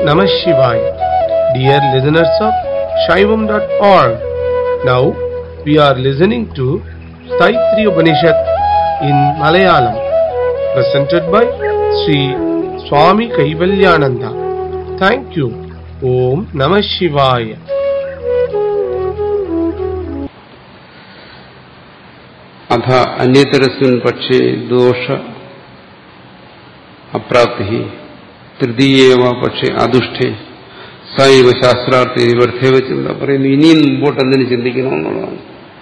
Namah Shivaya. Dear listeners of Shaivam.org, now we are listening to Taittiriya Upanishad in Malayalam, presented by Sri Swami Kaivalyananda. Thank you. Om Namah Shivaya. അഥ അന്യതരസ്മിൻ പക്ഷേ ദോഷ അപ്രാപ്തി തൃതീയവ പക്ഷേ അതുഷ്ഠേ സൈവ ശാസ്ത്രാർത്ഥി വർദ്ധേവ ചിന്ത പറയുന്നു ഇനിയും മുമ്പോട്ട് എന്തിനു ചിന്തിക്കണമെന്നുള്ളതാണ്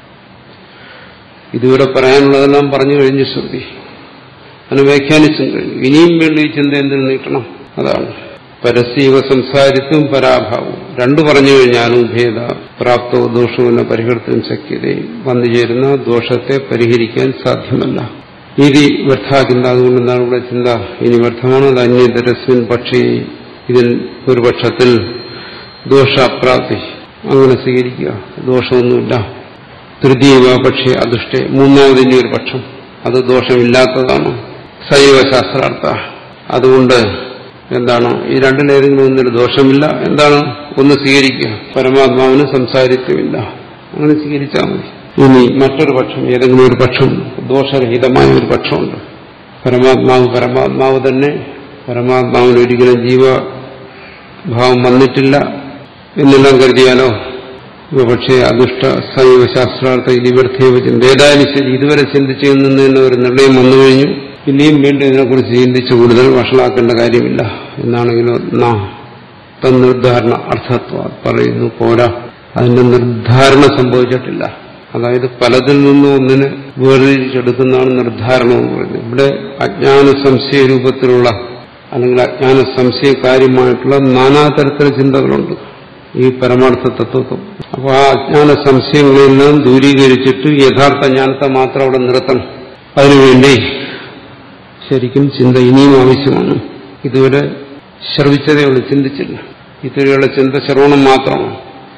ഇതുവരെ പറയാനുള്ളതെല്ലാം പറഞ്ഞു കഴിഞ്ഞു ശ്രുതി അതിനെ വ്യാഖ്യാനിച്ചും കഴിഞ്ഞു ഇനിയും വേണ്ടി ഈ ചിന്ത എന്തിനു നീട്ടണം അതാണ് പരസ്യവ സംസാരിത്വം പരാഭാവവും രണ്ടു പറഞ്ഞു കഴിഞ്ഞാലും ഭേദ പ്രാപ്തോ ദോഷവും പരിഹർത്താൻ ശക്യത വന്നു ചേരുന്ന ദോഷത്തെ പരിഹരിക്കാൻ സാധ്യമല്ല രീതി വ്യർത്ഥാചിന്ത അതുകൊണ്ട് എന്താണ് ഇവിടെ ചിന്ത ഇനി വ്യർത്ഥമാണ് അത് അന്യതരസ്മിൻ പക്ഷേ ഇതിൽ ഒരു പക്ഷത്തിൽ ദോഷാപ്രാപ്തി അങ്ങനെ സ്വീകരിക്കുക ദോഷമൊന്നുമില്ല തൃതീയവ പക്ഷേ അതുഷ്ടേ മൂന്നാമതിന്റെ ഒരു പക്ഷം അത് ദോഷമില്ലാത്തതാണ് സൈവ ശാസ്ത്രാർത്ഥ അതുകൊണ്ട് എന്താണ് ഈ രണ്ടിലേതെങ്കിലും ഒന്നിന് ദോഷമില്ല എന്താണ് ഒന്ന് സ്വീകരിക്കുക പരമാത്മാവിന് സംസാരിത്വമില്ല അങ്ങനെ സ്വീകരിച്ചാൽ മതി ഇനി മറ്റൊരു പക്ഷം ഏതെങ്കിലും ഒരു പക്ഷം ദോഷരഹിതമായ ഒരു പക്ഷമുണ്ട് പരമാത്മാവ് പരമാത്മാവ് തന്നെ പരമാത്മാവിന് ഒരിക്കലും ജീവഭാവം വന്നിട്ടില്ല എന്നെല്ലാം കരുതിയാലോ പക്ഷേ അദുഷ്ട സൈവ ശാസ്ത്രാർത്ഥ ഇതിവർത്ഥേവ ചിന്ത ഏതായാലും ശരി ഇതുവരെ ചിന്തിച്ചു നിന്ന് ഒരു നിർണയം വന്നു കഴിഞ്ഞു ഇനിയും വീണ്ടും ഇതിനെക്കുറിച്ച് ചിന്തിച്ച് കൂടുതൽ വഷളാക്കേണ്ട കാര്യമില്ല എന്നാണെങ്കിലും നാ തന്നിർദ്ധാരണ അർത്ഥത്വ പറയുന്നു പോരാ അതിന്റെ നിർദ്ധാരണ സംഭവിച്ചിട്ടില്ല അതായത് പലതിൽ നിന്നും ഒന്നിനെ വേർതിരിച്ചെടുക്കുന്നതാണ് നിർദ്ധാരണം എന്ന് പറയുന്നത് ഇവിടെ അജ്ഞാന സംശയ രൂപത്തിലുള്ള അല്ലെങ്കിൽ അജ്ഞാന സംശയകാര്യമായിട്ടുള്ള നാനാതരത്തിലുള്ള ചിന്തകളുണ്ട് ഈ പരമാർത്ഥ തത്വത്വം അപ്പോൾ ആ അജ്ഞാന സംശയങ്ങളെല്ലാം ദൂരീകരിച്ചിട്ട് യഥാർത്ഥ ജ്ഞാനത്തെ മാത്രം അവിടെ നിർത്തണം അതിനുവേണ്ടി ശരിക്കും ചിന്ത ഇനിയും ആവശ്യമാണ് ഇതുവരെ ശ്രവിച്ചതേ ഉള്ളൂ ചിന്തിച്ചില്ല ഇതുവരെയുള്ള ചിന്ത ശ്രവണം മാത്രമാണ്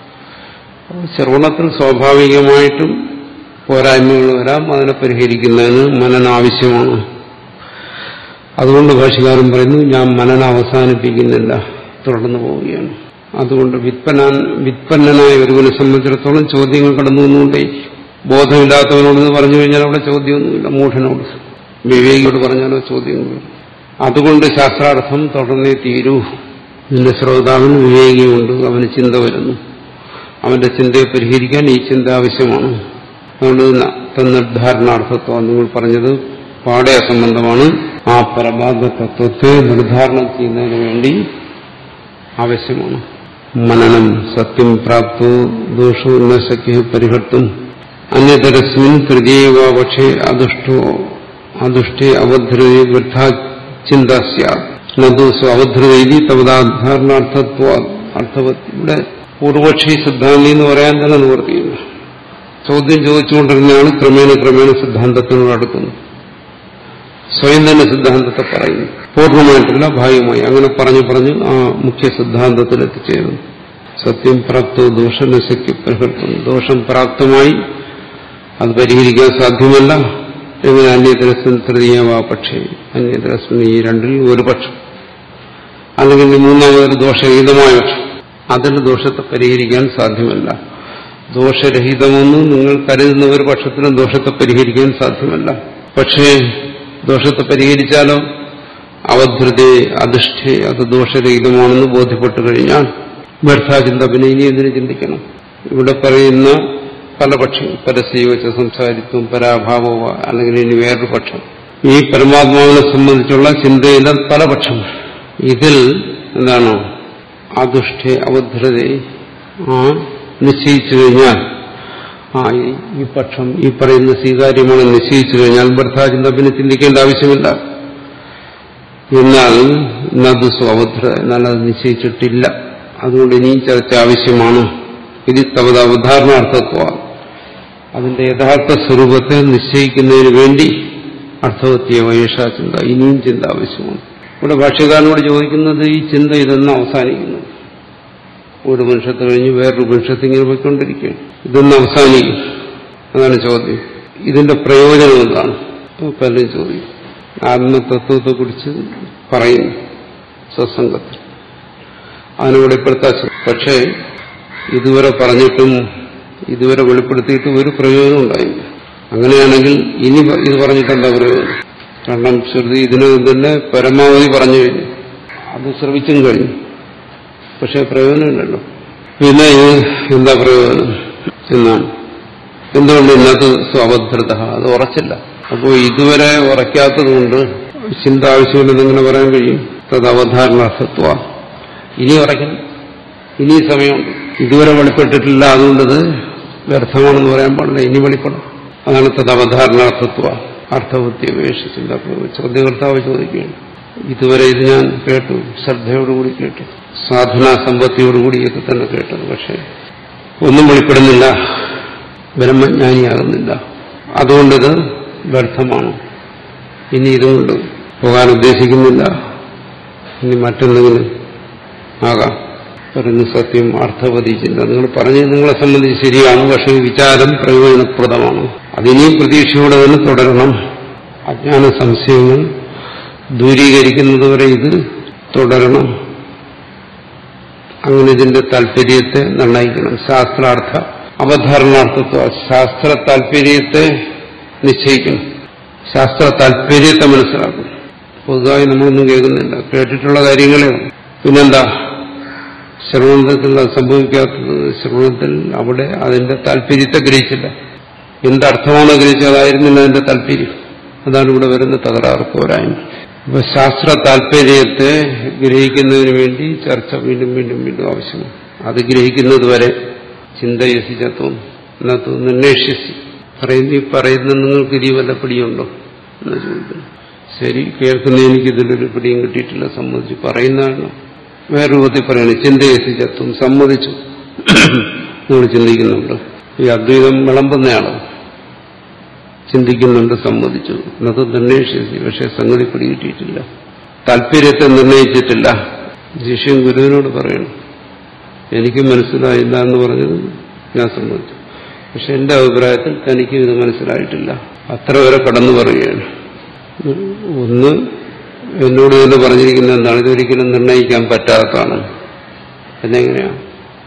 ശ്രവണത്തിൽ സ്വാഭാവികമായിട്ടും പോരായ്മകൾ വരാം അതിനെ പരിഹരിക്കുന്നതിന് മനന ആവശ്യമാണ് അതുകൊണ്ട് ഭാഷകാരൻ പറയുന്നു ഞാൻ മനന അവസാനിപ്പിക്കുന്നില്ല തുടർന്നു പോവുകയാണ് അതുകൊണ്ട് വിത്പന്നാൻ വിത്പന്നനായ ഒരുവനെ സംബന്ധിച്ചിടത്തോളം ചോദ്യങ്ങൾ കടന്നു വന്നുകൊണ്ടേ ബോധമില്ലാത്തവനോട് പറഞ്ഞു കഴിഞ്ഞാൽ അവിടെ ചോദ്യമൊന്നുമില്ല മൂഢനോട് വിവേകിയോട് പറഞ്ഞാലോ ചോദ്യങ്ങൾ വരും അതുകൊണ്ട് ശാസ്ത്രാർത്ഥം തുടർന്നേ തീരൂ നിന്റെ ശ്രോതാവിന് വിവേകിയുണ്ട് അവന് ചിന്ത വരുന്നു അവന്റെ ചിന്തയെ പരിഹരിക്കാൻ ഈ ചിന്ത ആവശ്യമാണ് അതുകൊണ്ട് തന്നിർദ്ധാരണാർത്ഥത്വം നിങ്ങൾ പറഞ്ഞത് പാടെ അസംബന്ധമാണ് ആ പരമാർത്ഥ തത്വത്തെ നിർദ്ധാരണം ചെയ്യുന്നതിന് വേണ്ടി ആവശ്യമാണ് മനനം സത്യം പ്രാപ്തോ ദോഷവും ന ശക്യ പരിഹർത്തും അന്യതരസ്മിൻ തൃതീയവ പക്ഷേ അദുഷ്ടോ അദുഷ്ടേ അവധൃതി വൃഥാ ചിന്ത സ്യാദോസോ അവധൃതി തവതാധാരണാർത്ഥത്വ അർത്ഥവത് ഇവിടെ പൂർവക്ഷി സിദ്ധാന്തി എന്ന് പറയാൻ തന്നെ നിവർത്തിയില്ല ചോദ്യം ചോദിച്ചുകൊണ്ടിരുന്നതാണ് ക്രമേണ ക്രമേണ സിദ്ധാന്തത്തിനോട് അടുക്കുന്നത് സ്വയം തന്നെ സിദ്ധാന്തത്തെ പറയുന്നു പൂർണ്ണമായിട്ടില്ല ഭാഗമായി അങ്ങനെ പറഞ്ഞു പറഞ്ഞു ആ മുഖ്യ സിദ്ധാന്തത്തിൽ എത്തിച്ചേരുന്നു സത്യം പ്രാപ്തോ ദോഷനശയ്ക്ക് പ്രകൃത്തുന്നു ദോഷം പ്രാപ്തമായി അത് പരിഹരിക്കാൻ സാധ്യമല്ല എങ്ങനെ അന്യതരസ്മിൻ തൃതീയവാ പക്ഷേ അന്യതരസ്മിൻ ഈ രണ്ടിൽ ഒരു പക്ഷം അല്ലെങ്കിൽ മൂന്നാമതൊരു ദോഷരഹിതമായ പക്ഷം അതിന്റെ ദോഷത്തെ പരിഹരിക്കാൻ സാധ്യമല്ല ദോഷരഹിതമെന്ന് നിങ്ങൾ കരുതുന്ന ഒരു പക്ഷത്തിലും ദോഷത്തെ പരിഹരിക്കാൻ സാധ്യമല്ല പക്ഷേ ദോഷത്തെ പരിഹരിച്ചാലോ അവധൃതേ അധിഷ്ഠേ അത് ദോഷരഹിതമാണെന്ന് ബോധ്യപ്പെട്ടു കഴിഞ്ഞാൽ വ്യർത്ഥാചിന്ത പിന്നെ ഇനി എന്തിനു ചിന്തിക്കണം ഇവിടെ പറയുന്ന പല പക്ഷം പരസ്യവ വെച്ച സംസാരിത്വം പരാഭാവോ അല്ലെങ്കിൽ ഇനി വേറൊരു പക്ഷം ഈ പരമാത്മാവിനെ സംബന്ധിച്ചുള്ള ചിന്തയിലെ പല പക്ഷങ്ങൾ ഇതിൽ എന്താണ് അദുഷ്ഠേ അവധൃതേ ആ നിശ്ചയിച്ചു കഴിഞ്ഞാൽ ആ ഈ പക്ഷം ഈ പറയുന്ന സ്വീകാര്യമാണ് നിശ്ചയിച്ചു കഴിഞ്ഞാൽ ഭർത്താചിന്ത പിന്നെ ചിന്തിക്കേണ്ട ആവശ്യമില്ല എന്നാൽ നദു സ്വഭദ്ര എന്നാൽ അത് നിശ്ചയിച്ചിട്ടില്ല അതുകൊണ്ട് ഇനിയും ചർച്ച ആവശ്യമാണ് ഇത് തവത അവധാരണാർത്ഥത്വ അതിന്റെ യഥാർത്ഥ സ്വരൂപത്തെ നിശ്ചയിക്കുന്നതിന് വേണ്ടി അർത്ഥവത്തിയ വൈഷ ചിന്ത ഇനിയും ചിന്ത ആവശ്യമാണ് ഇവിടെ ഭാഷ്യക്കാരനോട് ചോദിക്കുന്നത് ഈ ചിന്ത ഇതെന്ന് അവസാനിക്കുന്നു ഒരു മനുഷ്യത്ത് കഴിഞ്ഞ് വേറൊരു മനുഷ്യത്ത് ഇങ്ങനെ പോയിക്കൊണ്ടിരിക്കുകയാണ് ഇതൊന്ന് അവസാനിക്കും അതാണ് ചോദ്യം ഇതിന്റെ പ്രയോജനം എന്താണ് പലരും ചോദിക്കും ആത്മതത്വത്തെക്കുറിച്ച് പറയുന്നു സത്സംഗത്തിൽ അതിനെ വെളിപ്പെടുത്താൻ ശ്രമിക്കും പക്ഷേ ഇതുവരെ പറഞ്ഞിട്ടും ഇതുവരെ വെളിപ്പെടുത്തിയിട്ട് ഒരു പ്രയോജനം ഉണ്ടായില്ല അങ്ങനെയാണെങ്കിൽ ഇനി പ- ഇത് പറഞ്ഞിട്ട് എന്താ പ്രയോജനം കാരണം ശ്രുതി ഇതിന് തന്നെ പരമാവധി പറഞ്ഞു കഴിഞ്ഞു അത് ശ്രമിച്ചും കഴിഞ്ഞു പക്ഷെ പ്രയോജനമില്ലല്ലോ പിന്നെ ഇത് എന്താ പ്രയോജനം എന്നാണ് എന്തുകൊണ്ട് ഇന്നത്തെ സ്വാഭദ്രത അത് ഉറച്ചില്ല അപ്പോൾ ഇതുവരെ ഉറയ്ക്കാത്തത് കൊണ്ട് ചിന്ത ആവശ്യമില്ലെന്ന് എങ്ങനെ പറയാൻ കഴിയും തത് അവധാരണാർത്ഥത്വ ഇനി ഉറയ്ക്കണം ഇനി സമയമുണ്ട് ഇതുവരെ വെളിപ്പെട്ടിട്ടില്ല അതുകൊണ്ടത് വ്യർത്ഥമാണെന്ന് പറയാൻ പാടില്ല ഇനി വെളിപ്പെടും അതാണ് തത് അവധാരണാർത്ഥത്വ അർത്ഥവൃത്തി അപേക്ഷിച്ചില്ല ചോദ്യകർത്താവ് ചോദിക്കുകയാണ് ഇതുവരെ ഇത് ഞാൻ കേട്ടു ശ്രദ്ധയോടുകൂടി കേട്ടു സാധനാ സമ്പത്തിയോടുകൂടിയൊക്കെ തന്നെ കേട്ടത് പക്ഷേ ഒന്നും വെളിപ്പെടുന്നില്ല ബ്രഹ്മജ്ഞാനിയാകുന്നില്ല അതുകൊണ്ടിത് വ്യർത്ഥമാണ് ഇനി ഇതുകൊണ്ട് പോകാൻ ഉദ്ദേശിക്കുന്നില്ല ഇനി മറ്റെന്തെങ്കിലും ആകാം പറയുന്നു സത്യം അർത്ഥവതി ചിന്ത നിങ്ങൾ പറഞ്ഞത് നിങ്ങളെ സംബന്ധിച്ച് ശരിയാണ് പക്ഷേ ഈ വിചാരം പ്രയോജനപ്രദമാണ് അതിനെയും പ്രതീക്ഷയോടെ തന്നെ തുടരണം അജ്ഞാന സംശയങ്ങൾ ദൂരീകരിക്കുന്നതുവരെ ഇത് തുടരണം അങ്ങനെ ഇതിന്റെ താല്പര്യത്തെ നിർണയിക്കണം ശാസ്ത്രാർത്ഥ അവധാരണാർത്ഥത്വ ശാസ്ത്ര താല്പര്യത്തെ നിശ്ചയിക്കണം ശാസ്ത്ര താല്പര്യത്തെ മനസ്സിലാക്കും പൊതുവായി നമ്മളൊന്നും കേൾക്കുന്നില്ല കേട്ടിട്ടുള്ള കാര്യങ്ങളെ ഉള്ളൂ. പിന്നെന്താ ശ്രവണത്തിൽ അത് സംഭവിക്കാത്തത് ശ്രവണത്തിൽ അവിടെ അതിന്റെ താല്പര്യത്തെ ഗ്രഹിച്ചില്ല എന്തർത്ഥമാണ് ഗ്രഹിച്ചത് അതായിരുന്നില്ല അതിന്റെ താല്പര്യം അതാണ് ഇവിടെ വരുന്ന തകരാറ് പോരായ്മ അപ്പൊ ശാസ്ത്ര താല്പര്യത്തെ ഗ്രഹിക്കുന്നതിന് വേണ്ടി ചർച്ച വീണ്ടും വീണ്ടും വീണ്ടും ആവശ്യമാണ് അത് ഗ്രഹിക്കുന്നത് വരെ ചിന്തയസിച്ചത്വം എന്നത്ത് നിർണേഷ്യസി പറയുന്ന ഈ പറയുന്ന നിങ്ങൾക്ക് ഇനി വല്ല പിടിയുണ്ടോ എന്ന് ചോദിക്കുന്നു ശരി കേൾക്കുന്ന എനിക്ക് ഇതിലൊരു പിടിയും കിട്ടിയിട്ടില്ല സമ്മതിച്ചു പറയുന്നതാണ് വേറെ രൂപത്തിൽ പറയുന്നത് ചിന്തയസിച്ചത്വം സമ്മതിച്ചു നിങ്ങൾ ചിന്തിക്കുന്നുണ്ട് ഈ അദ്വൈതം വിളമ്പുന്നയാള് ചിന്തിക്കുന്നുണ്ട് സമ്മതിച്ചു എന്നത് നിർണയിച്ചു പക്ഷെ സംഗതി പിടികിട്ടിയിട്ടില്ല താല്പര്യത്തെ നിർണയിച്ചിട്ടില്ല ശിഷ്യൻ ഗുരുവിനോട് പറയണം എനിക്ക് മനസ്സിലായില്ല എന്ന് പറഞ്ഞത് ഞാൻ സമ്മതിച്ചു പക്ഷെ എന്റെ അഭിപ്രായത്തിൽ തനിക്ക് ഇത് മനസ്സിലായിട്ടില്ല അത്ര വരെ കടന്നു പറയുകയാണ് ഒന്ന് എന്നോട് തന്നെ പറഞ്ഞിരിക്കുന്നത് എന്താണ് ഇതൊരിക്കലും നിർണ്ണയിക്കാൻ പറ്റാത്തതാണ് എന്നെങ്ങനെയാണ്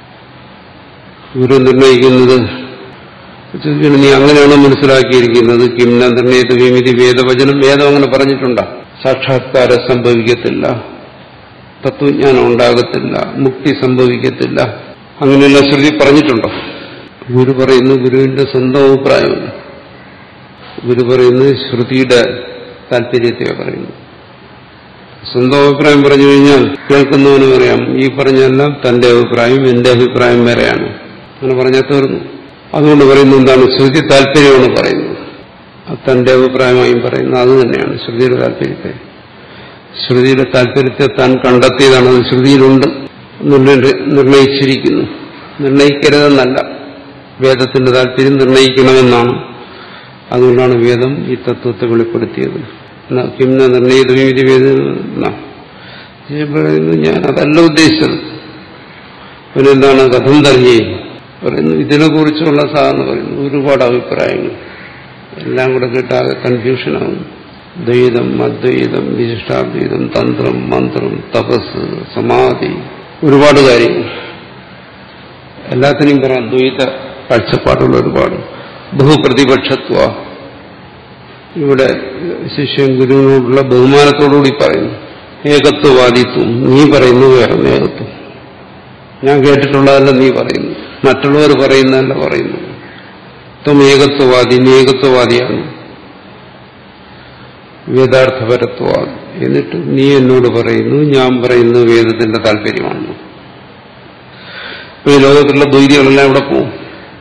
ഗുരു നിർണ്ണയിക്കുന്നത് ചോദിക്കണം നീ അങ്ങനെയാണോ മനസ്സിലാക്കിയിരിക്കുന്നത് കിംന നിർണയത്ത് വിമിതി വേദവചനം വേദം അങ്ങനെ പറഞ്ഞിട്ടുണ്ടോ സാക്ഷാത്കാരം സംഭവിക്കത്തില്ല തത്വജ്ഞാനം ഉണ്ടാകത്തില്ല മുക്തി സംഭവിക്കത്തില്ല അങ്ങനെയുള്ള ശ്രുതി പറഞ്ഞിട്ടുണ്ടോ ഗുരു പറയുന്നു ഗുരുവിന്റെ സ്വന്തം അഭിപ്രായമാണ് ഗുരു പറയുന്നത് ശ്രുതിയുടെ താല്പര്യത്തെ പറയുന്നു സ്വന്തം അഭിപ്രായം പറഞ്ഞു കഴിഞ്ഞാൽ കേൾക്കുന്നവന് പറയാം ഈ പറഞ്ഞെല്ലാം തന്റെ അഭിപ്രായം എന്റെ അഭിപ്രായം വേറെയാണ് അങ്ങനെ പറഞ്ഞാൽ തീർന്നു അതുകൊണ്ട് പറയുന്നു എന്താണ് ശ്രുതി താല്പര്യമാണ് പറയുന്നത് അത് തന്റെ അഭിപ്രായമായും പറയുന്നത് അത് തന്നെയാണ് ശ്രുതിയുടെ താല്പര്യത്തെ ശ്രുതിയുടെ താല്പര്യത്തെ താൻ കണ്ടെത്തിയതാണ് അത് ശ്രുതിയിലുണ്ട് എന്നുള്ളത് നിർണയിച്ചിരിക്കുന്നു നിർണയിക്കരുതെന്നല്ല വേദത്തിന്റെ താല്പര്യം നിർണയിക്കണമെന്നാണ് അതുകൊണ്ടാണ് വേദം ഈ തത്വത്തെ വെളിപ്പെടുത്തിയത് കിംന നിർണയിത വിവിധ വേദന പറയുന്നു ഞാൻ അതല്ല ഉദ്ദേശിച്ചത് പിന്നെന്താണ് കഥം തർജി പറയുന്നു ഇതിനെക്കുറിച്ചുള്ള സാധനം പറയുന്നു ഒരുപാട് അഭിപ്രായങ്ങൾ എല്ലാം കൂടെ കേട്ടാകെ കൺഫ്യൂഷനാകും ദ്വൈതം അദ്വൈതം വിശിഷ്ടാദ്വൈതം തന്ത്രം മന്ത്രം തപസ് സമാധി ഒരുപാട് കാര്യങ്ങൾ എല്ലാത്തിനെയും പറയാം ദ്വൈത കാഴ്ചപ്പാടുള്ള ഒരുപാട് ബഹുപ്രതിപക്ഷത്വ ഇവിടെ ശിഷ്യൻ ഗുരുവിനോടുള്ള ബഹുമാനത്തോടുകൂടി പറയുന്നു ഏകത്വവാദിത്വം നീ പറയുന്നു വേറെ ഏകത്വം ഞാൻ കേട്ടിട്ടുള്ളതല്ല നീ പറയുന്നു മറ്റുള്ളവർ പറയുന്നതല്ല പറയുന്നു ത്വം ഏകത്വവാദി നീ ഏകത്വവാദിയാണ് വേദാർത്ഥപരത്വവാദി എന്നിട്ട് നീ എന്നോട് പറയുന്നു ഞാൻ പറയുന്നു വേദത്തിന്റെ താല്പര്യമാണ് ഈ ലോകത്തിലുള്ള ദ്വൈതികളെല്ലാം ഇവിടെ പോവും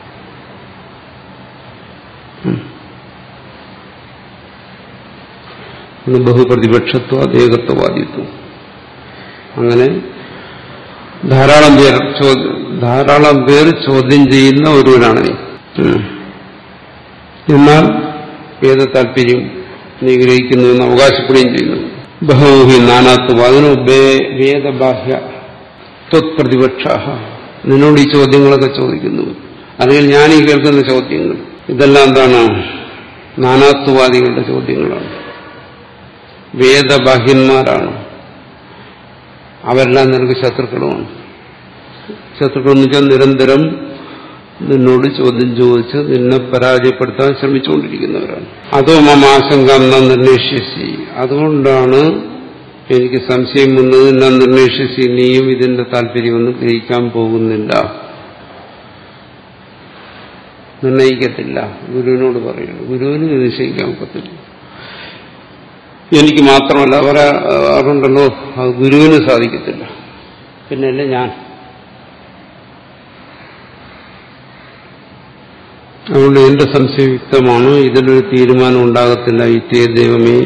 ബഹുപ്രതിപക്ഷത്വ ഏകത്വവാദിത്വം അങ്ങനെ ധാരാളം പേർ ധാരാളം പേർ ചോദ്യം ചെയ്യുന്ന ഒരുവനാണ് നീ എന്നാൽ വേദ താല്പര്യം നീ ഗ്രഹിക്കുന്നുവെന്ന് അവകാശപ്പെടുകയും ചെയ്യുന്നു ബഹുഹി നാനാത്വം അതിന് വേദബാഹ്യ ത്വത്പ്രതിപക്ഷ നിന്നോട് ഈ ചോദ്യങ്ങളൊക്കെ ചോദിക്കുന്നു അല്ലെങ്കിൽ ഞാൻ ഈ കേൾക്കുന്ന ചോദ്യങ്ങൾ ഇതെല്ലാം എന്താണ് നാനാത്വവാദികളുടെ ചോദ്യങ്ങളാണ് വേദബാഹ്യന്മാരാണ് അവരെല്ലാം നിനക്ക് ശത്രുക്കളുമാണ് ശത്രുക്കൾ എന്ന് വെച്ചാൽ നിരന്തരം നിന്നോട് ചോദ്യം ചോദിച്ച് നിന്നെ പരാജയപ്പെടുത്താൻ ശ്രമിച്ചുകൊണ്ടിരിക്കുന്നവരാണ് അതോ മമാശങ്ക നിർണേഷ്യസി അതുകൊണ്ടാണ് എനിക്ക് സംശയം വന്നത് ഞാൻ നിർണേഷ്യസി നീയും ഇതിന്റെ താല്പര്യമൊന്നും ഗ്രഹിക്കാൻ പോകുന്നില്ല നിർണയിക്കത്തില്ല ഗുരുവിനോട് പറയുന്നു ഗുരുവിന് ഇത് നിശ്ചയിക്കാൻ ഒക്കത്തില്ല എനിക്ക് മാത്രമല്ല അവരെ അതുണ്ടല്ലോ അത് ഗുരുവിന് സാധിക്കത്തില്ല പിന്നല്ലേ ഞാൻ അതുകൊണ്ട് എന്റെ സംശയയുക്തമാണ് ഇതിലൊരു തീരുമാനം ഉണ്ടാകത്തില്ല ഇത്തേ ദൈവമേ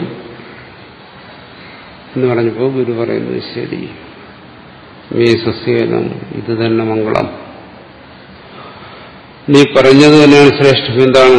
എന്ന് പറഞ്ഞപ്പോൾ ഗുരു പറയുന്നത് ശരി മേ സസ്യേനം ഇത് തന്നെ മംഗളം നീ പറഞ്ഞത് തന്നെയാണ് ശ്രേഷ്ഠം എന്താണ്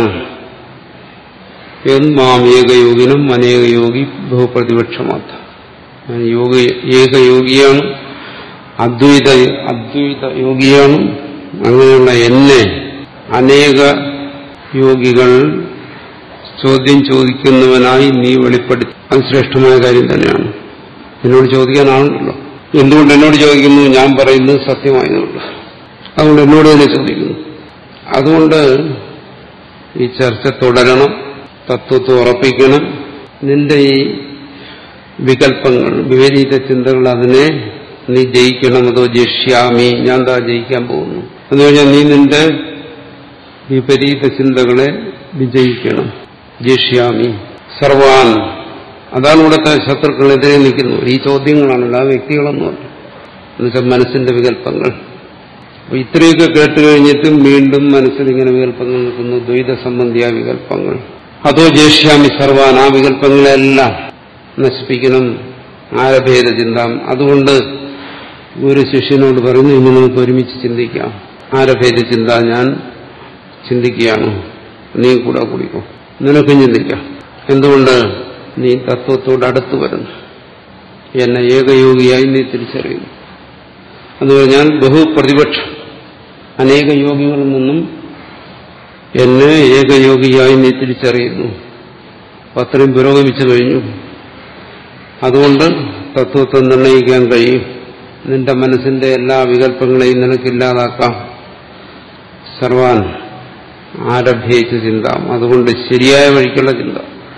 എന്മാം ഏകയോഗിനും അനേകയോഗി ബഹുപ്രതിപക്ഷമാത്ത ഞാൻ യോഗ ഏകയോഗിയാണ് അദ്വൈത അദ്വൈത യോഗിയാണ് അങ്ങനെയുള്ള എന്നെ അനേക യോഗികൾ ചോദ്യം ചോദിക്കുന്നവനായി നീ വെളിപ്പെടുത്തി അത് ശ്രേഷ്ഠമായ കാര്യം തന്നെയാണ് എന്നോട് ചോദിക്കാനാണല്ലോ എന്തുകൊണ്ട് എന്നോട് ചോദിക്കുന്നു ഞാൻ പറയുന്നത് സത്യമായതുകൊണ്ട് അതുകൊണ്ട് എന്നോട് തന്നെ ചോദിക്കുന്നു അതുകൊണ്ട് ഈ ചർച്ച തുടരണം തത്വത്തെ ഉറപ്പിക്കണം നിന്റെ ഈ വികല്പങ്ങൾ വിപരീത ചിന്തകൾ അതിനെ നീ ജയിക്കണം അതോ ജയിഷ്യാമി ഞാൻ എന്താ ജയിക്കാൻ പോകുന്നു എന്ന് പറഞ്ഞാൽ നീ നിന്റെ വിപരീത ചിന്തകളെ വിജയിക്കണം ജയിഷ്യാമി സർവാൻ അതാണ് ഇവിടുത്തെ ശത്രുക്കളെതിരെ നിൽക്കുന്നു ഈ ചോദ്യങ്ങളാണല്ലോ ആ വ്യക്തികളെന്ന് പറഞ്ഞു എന്നുവെച്ചാൽ മനസ്സിന്റെ വികല്പങ്ങൾ അപ്പൊ ഇത്രയൊക്കെ കേട്ട് കഴിഞ്ഞിട്ടും വീണ്ടും മനസ്സിൽ ഇങ്ങനെ വികല്പങ്ങൾ നിൽക്കുന്നു ദ്വൈത സംബന്ധിയായ വികല്പങ്ങൾ അതോ ജേഷ്യാമി സർവാൻ ആ വികല്പങ്ങളെല്ലാം നശിപ്പിക്കണം ആരഭേദ ചിന്താം അതുകൊണ്ട് ഒരു ശിഷ്യനോട് പറയുന്നു ഇനി നമുക്ക് ഒരുമിച്ച് ചിന്തിക്കാം ആരഭേദ ചിന്ത ഞാൻ ചിന്തിക്കുകയാണ് നീ കൂടെ കൂടിക്കോ നിനക്കും ചിന്തിക്കാം എന്തുകൊണ്ട് നീ തത്വത്തോട് അടുത്തു വരുന്നു എന്നെ ഏകയോഗിയായി നീ തിരിച്ചറിയുന്നു എന്ന് പറഞ്ഞാൽ ബഹുപ്രതിപക്ഷം അനേക യോഗികളിൽ നിന്നും എന്നെ ഏകയോഗിയായി നീ തിരിച്ചറിയുന്നു അപ്പൊ അത്രയും പുരോഗമിച്ചു കഴിഞ്ഞു അതുകൊണ്ട് തത്വത്തെ നിർണയിക്കാൻ കഴിയും നിന്റെ മനസ്സിന്റെ എല്ലാ വികല്പങ്ങളെയും നിനക്കില്ലാതാക്കാം സർവാൻ ആരഭ്യയിച്ച ചിന്ത അതുകൊണ്ട് ശരിയായ വഴിക്കുള്ള ചിന്ത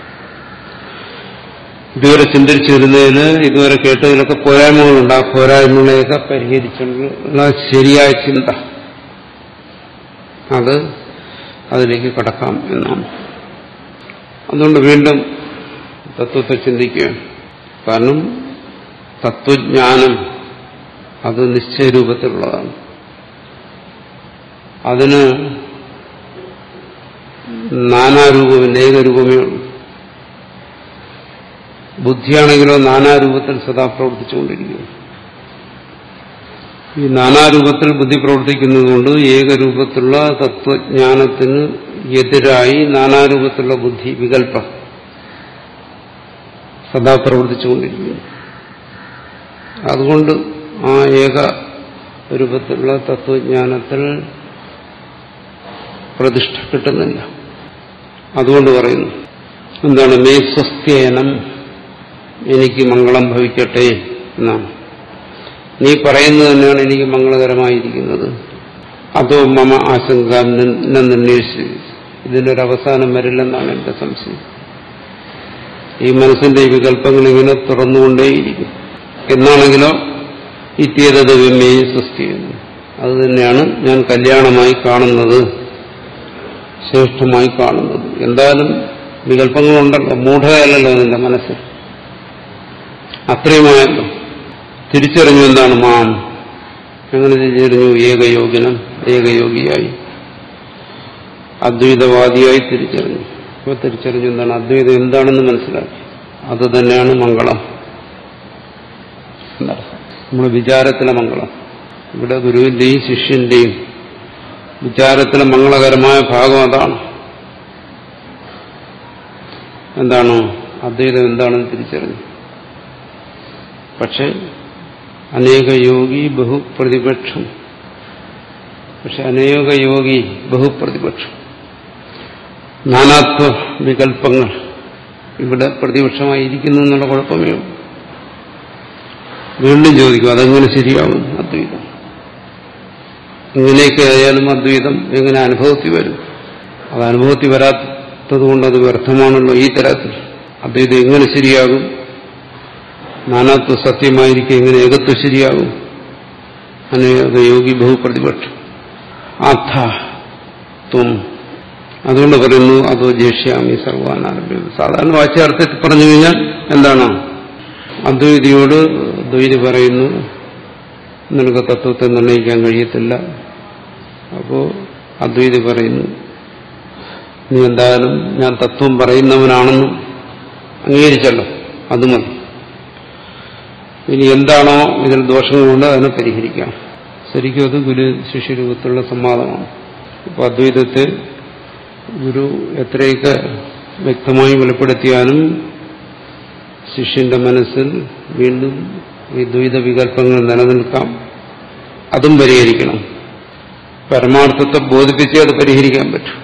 ഇതുവരെ ചിന്തിച്ചിരുന്നതിൽ ഇതുവരെ കേട്ടതിലൊക്കെ പോരായ്മകളുണ്ട് ആ പോരായ്മകളെയൊക്കെ പരിഹരിച്ചുള്ള ശരിയായ ചിന്ത അത് അതിലേക്ക് കടക്കാം എന്നാണ് അതുകൊണ്ട് വീണ്ടും തത്വത്തെ ചിന്തിക്കുക കാരണം തത്വജ്ഞാനം അത് നിശ്ചയരൂപത്തിലുള്ളതാണ് അതിന് നാനാരൂപമില്ല ഏകരൂപമേ ഉള്ളൂ ബുദ്ധിയാണെങ്കിലോ നാനാരൂപത്തിൽ സദാ പ്രവർത്തിച്ചുകൊണ്ടിരിക്കുന്നു ഈ നാനാരൂപത്തിൽ ബുദ്ധി പ്രവർത്തിക്കുന്നതുകൊണ്ട് ഏകരൂപത്തിലുള്ള തത്വജ്ഞാനത്തിന് എതിരായി നാനാരൂപത്തിലുള്ള ബുദ്ധി വികല്പം സദാ പ്രവർത്തിച്ചുകൊണ്ടിരിക്കുന്നു അതുകൊണ്ട് ആ ഏക രൂപത്തിലുള്ള തത്വജ്ഞാനത്തിൽ പ്രതിഷ്ഠ കിട്ടുന്നില്ല അതുകൊണ്ട് പറയുന്നു എന്താണ് മേ സ്വസ്ഥേനം എനിക്ക് മംഗളം ഭവിക്കട്ടെ എന്നാണ് നീ പറയുന്നത് തന്നെയാണ് എനിക്ക് മംഗളകരമായിരിക്കുന്നത് അതോ മമ ആശങ്ക നിർണയിച്ച് ഇതിനൊരു അവസാനം വരില്ലെന്നാണ് എന്റെ സംശയം ഈ മനസ്സിന്റെ ഈ വികല്പങ്ങൾ ഇങ്ങനെ തുറന്നുകൊണ്ടേയിരിക്കും എന്നാണെങ്കിലോ ഇത്യേതത് വിമ്മയെ സൃഷ്ടിക്കുന്നു അത് തന്നെയാണ് ഞാൻ കല്യാണമായി കാണുന്നത് ശ്രേഷ്ഠമായി കാണുന്നത് എന്തായാലും വികല്പങ്ങളുണ്ടല്ലോ മൂഢതയല്ലല്ലോ നിന്റെ മനസ്സിൽ അത്രയുമായല്ലോ തിരിച്ചറിഞ്ഞു എന്താണ് മാം എങ്ങനെ തിരിച്ചറിഞ്ഞു ഏകയോഗിനം ഏകയോഗിയായി അദ്വൈതവാദിയായി തിരിച്ചറിഞ്ഞു ഇപ്പോൾ തിരിച്ചറിഞ്ഞു എന്താണ് അദ്വൈതം എന്താണെന്ന് മനസ്സിലാക്കി അത് തന്നെയാണ് മംഗളം നമ്മുടെ വിചാരത്തിലെ മംഗളം ഇവിടെ ഗുരുവിന്റെയും ശിഷ്യന്റെയും വിചാരത്തിലെ മംഗളകരമായ ഭാഗം അതാണ് എന്താണ് അദ്വൈതം എന്താണെന്ന് തിരിച്ചറിഞ്ഞു പക്ഷെ അനേക യോഗി ബഹുപ്രതിപക്ഷം പക്ഷെ അനേക യോഗി ബഹുപ്രതിപക്ഷം നാനാത്വ വികല്പങ്ങൾ ഇവിടെ പ്രതിപക്ഷമായിരിക്കുന്നു എന്നുള്ള കുഴപ്പമേ ഉള്ളൂ വീണ്ടും ചോദിക്കും അതെങ്ങനെ ശരിയാവും അദ്വൈതം ഇങ്ങനെയൊക്കെ ആയാലും അദ്വൈതം എങ്ങനെ അനുഭവത്തിൽ വരും അത് അനുഭവത്തിൽ വരാത്തത് കൊണ്ട് അത് വ്യർത്ഥമാണല്ലോ ഈ തരത്തിൽ അദ്വൈതം എങ്ങനെ ശരിയാകും നാനാത്വ സത്യമായിരിക്കും എങ്ങനെ ഏകത്വം ശരിയാകും അനേക യോഗി ബഹുപ്രതിപക്ഷം അഥ ത്വം അതുകൊണ്ട് പറയുന്നു അതോ ജേഷ്യാമി സർവാനാരംഭ്യം സാധാരണ വാച്യാർത്ഥത്തിൽ പറഞ്ഞു കഴിഞ്ഞാൽ എന്താണ് അദ്വൈതിയോട് ദ്വൈതി പറയുന്നു നിനക്ക് തത്വത്തെ നിർണ്ണയിക്കാൻ കഴിയത്തില്ല അപ്പോ അദ്വൈതി പറയുന്നു നീ എന്തായാലും ഞാൻ തത്വം പറയുന്നവനാണെന്നും അംഗീകരിച്ചല്ലോ അത് മതി ഇനി എന്താണോ ഇതിൽ ദോഷങ്ങളുണ്ട് അതിനെ പരിഹരിക്കാം ശരിക്കും അത് ഗുരു ശിഷ്യരൂപത്തിലുള്ള സംവാദമാണ് അപ്പൊ അദ്വൈതത്തെ ഗുരു എത്രയൊക്കെ വ്യക്തമായി വെളിപ്പെടുത്തിയാലും ശിഷ്യന്റെ മനസ്സിൽ വീണ്ടും ഈ ദ്വൈത വികല്പങ്ങൾ നിലനിൽക്കാം അതും പരിഹരിക്കണം പരമാർത്ഥത്തെ ബോധിപ്പിച്ചേ അത് പരിഹരിക്കാൻ പറ്റും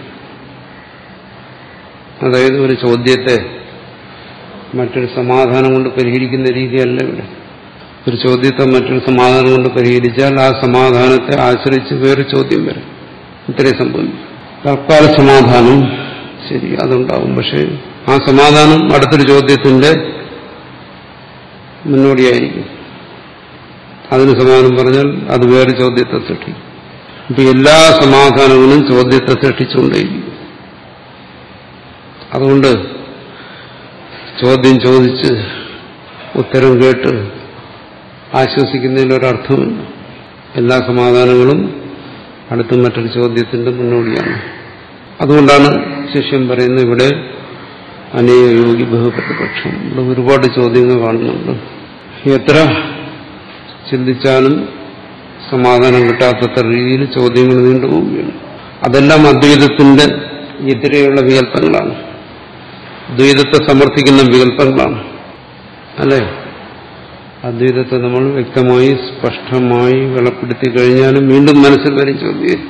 അതായത് ഒരു ചോദ്യത്തെ മറ്റൊരു സമാധാനം കൊണ്ട് പരിഹരിക്കുന്ന രീതിയല്ല ഇവിടെ ഒരു ചോദ്യത്തെ മറ്റൊരു സമാധാനം കൊണ്ട് പരിഹരിച്ചാൽ ആ സമാധാനത്തെ ആശ്രയിച്ച് വേറെ ചോദ്യം വരും ഇത്രയും സംഭവിക്കും തൽക്കാല സമാധാനം ശരി അതുണ്ടാവും പക്ഷെ ആ സമാധാനം അടുത്തൊരു ചോദ്യത്തിന്റെ മുന്നോടിയായിരിക്കും അതിന് സമാധാനം പറഞ്ഞാൽ അത് വേറെ ചോദ്യത്തെ സൃഷ്ടിക്കും ഇപ്പൊ എല്ലാ സമാധാനങ്ങളും ചോദ്യത്തെ സൃഷ്ടിച്ചുകൊണ്ടേയിരിക്കും അതുകൊണ്ട് ചോദ്യം ചോദിച്ച് ഉത്തരം കേട്ട് ആശ്വസിക്കുന്നതിലൊരർത്ഥമില്ല എല്ലാ സമാധാനങ്ങളും അടുത്ത മറ്റൊരു ചോദ്യത്തിന്റെ മുന്നോടിയാണ് അതുകൊണ്ടാണ് ശിഷ്യൻ പറയുന്നത് ഇവിടെ അനേക യോഗി ബഹുപ്രതിപക്ഷം ഇവിടെ ഒരുപാട് ചോദ്യങ്ങൾ കാണുന്നുണ്ട് എത്ര ചിന്തിച്ചാലും സമാധാനം കിട്ടാത്തത്ര രീതിയിൽ ചോദ്യങ്ങൾ നീണ്ടുപോവുകയാണ് അതെല്ലാം അദ്വൈതത്തിന്റെ എതിരെയുള്ള വികല്പങ്ങളാണ് ദ്വൈതത്തെ സമർത്ഥിക്കുന്ന വികല്പങ്ങളാണ് അല്ലേ അദ്വൈതത്തെ നമ്മൾ വ്യക്തമായി സ്പഷ്ടമായി വെളപ്പെടുത്തി കഴിഞ്ഞാലും വീണ്ടും മനസ്സിൽ വരും ചോദ്യം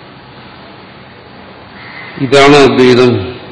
ഇതാണ് അദ്വൈതം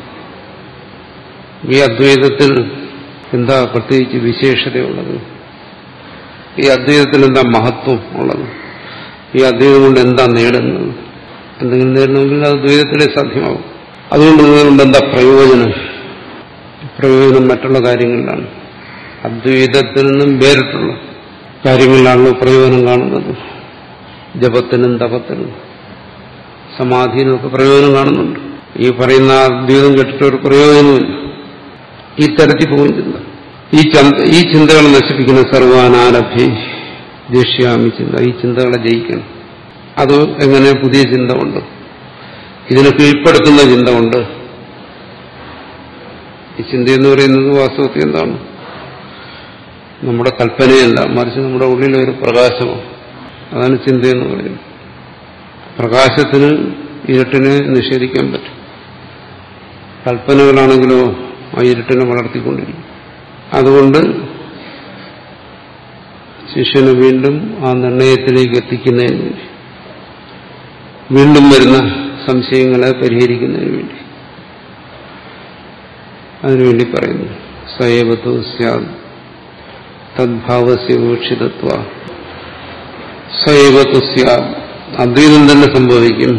ഈ അദ്വൈതത്തിൽ എന്താ പ്രത്യേകിച്ച് വിശേഷതയുള്ളത് ഈ അദ്വൈതത്തിൽ എന്താ മഹത്വം ഉള്ളത് ഈ അദ്വൈതം കൊണ്ട് എന്താ നേടുന്നത് എന്തെങ്കിലും നേടണമെങ്കിൽ അത് ദ്വൈതത്തിലേ സാധ്യമാകും അതുകൊണ്ട് ഇതുകൊണ്ട് എന്താ പ്രയോജനം പ്രയോജനം മറ്റുള്ള കാര്യങ്ങളിലാണ് അദ്വൈതത്തിൽ നിന്നും വേറിട്ടുള്ള കാര്യങ്ങളിലാണല്ലോ പ്രയോജനം കാണുന്നത് ജപത്തിനും തപത്തിനും സമാധിയിലും ഒക്കെ പ്രയോജനം കാണുന്നുണ്ട് ഈ പറയുന്ന അദ്വൈതം കേട്ടിട്ട് ഒരു പ്രയോജനമില്ല ഈ തരത്തിൽ പോകും ചിന്ത ഈ ഈ ചിന്തകളെ നശിപ്പിക്കുന്ന സർവാനാരഭ്യ ദേഷ്യാമി ചിന്ത ഈ ചിന്തകളെ ജയിക്കണം അത് എങ്ങനെ പുതിയ ചിന്ത ഉണ്ട് ഇതിനെ കീഴ്പ്പെടുത്തുന്ന ചിന്ത ഉണ്ട് ഈ ചിന്ത എന്ന് പറയുന്നത് വാസ്തവത്തിൽ എന്താണ് നമ്മുടെ കൽപ്പനയല്ല മറിച്ച് നമ്മുടെ ഉള്ളിലെ ഒരു പ്രകാശമാണ് അതാണ് ചിന്തയെന്ന് പറയുന്നത് പ്രകാശത്തിന് ഇരുട്ടിനെ നിഷേധിക്കാൻ പറ്റും കൽപ്പനകളാണെങ്കിലോ ആ ഇരുട്ടിനെ വളർത്തിക്കൊണ്ടിരിക്കും അതുകൊണ്ട് ശിഷ്യന് വീണ്ടും ആ നിർണയത്തിലേക്ക് എത്തിക്കുന്നതിന് വേണ്ടി വീണ്ടും വരുന്ന സംശയങ്ങളെ പരിഹരിക്കുന്നതിന് വേണ്ടി അതിനുവേണ്ടി പറയുന്നു സയവത്തു സ്യാദ് തദ്ഭാവസ്യ വീക്ഷിതത്വ സയവത്തു സ്യാദ് അദ്വൈതം തന്നെ സംഭവിക്കും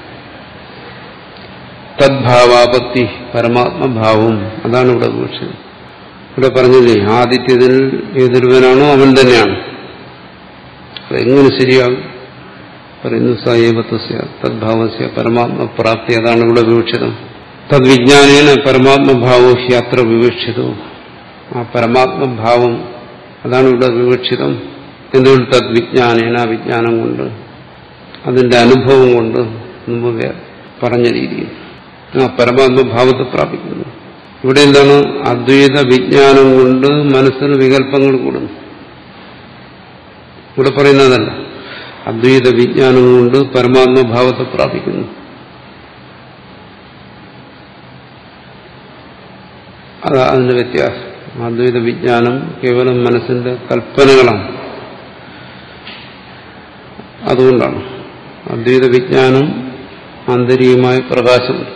തദ്ഭാവാപത്തി പരമാത്മഭാവം അതാണ് ഇവിടെ വീക്ഷിതം ഇവിടെ പറഞ്ഞില്ലേ ആദിത്യതിൽ ഏതൊരുവനാണോ അവൻ തന്നെയാണ് അതെങ്ങനെ ശരിയാകും പറയുന്നു സയവത്വസ്യ തദ്ഭാവസ്യ പരമാത്മപ്രാപ്തി അതാണ് ഇവിടെ വിവക്ഷിതം തദ്വിജ്ഞാനേന പരമാത്മഭാവോ യാത്ര വിവക്ഷിതോ ആ പരമാത്മഭാവം അതാണ് ഇവിടെ വിവക്ഷിതം എന്തുകൊണ്ട് തദ്വിജ്ഞാനേന വിജ്ഞാനം കൊണ്ട് അതിന്റെ അനുഭവം കൊണ്ട് മുമ്പ് പറഞ്ഞ രീതിയിൽ ആ പരമാത്മഭാവത്തെ പ്രാപിക്കുന്നു ഇവിടെ എന്താണ് അദ്വൈത വിജ്ഞാനം കൊണ്ട് മനസ്സിന് വികല്പങ്ങൾ കൂടുന്നു ഇവിടെ പറയുന്നതല്ല അദ്വൈത വിജ്ഞാനം കൊണ്ട് പരമാത്മഭാവത്തെ പ്രാപിക്കുന്നു അതാ അതിന്റെ വ്യത്യാസം അദ്വൈത വിജ്ഞാനം കേവലം മനസ്സിന്റെ കൽപ്പനകളാണ് അതുകൊണ്ടാണ് അദ്വൈത വിജ്ഞാനം ആന്തരികമായ പ്രകാശമുണ്ട്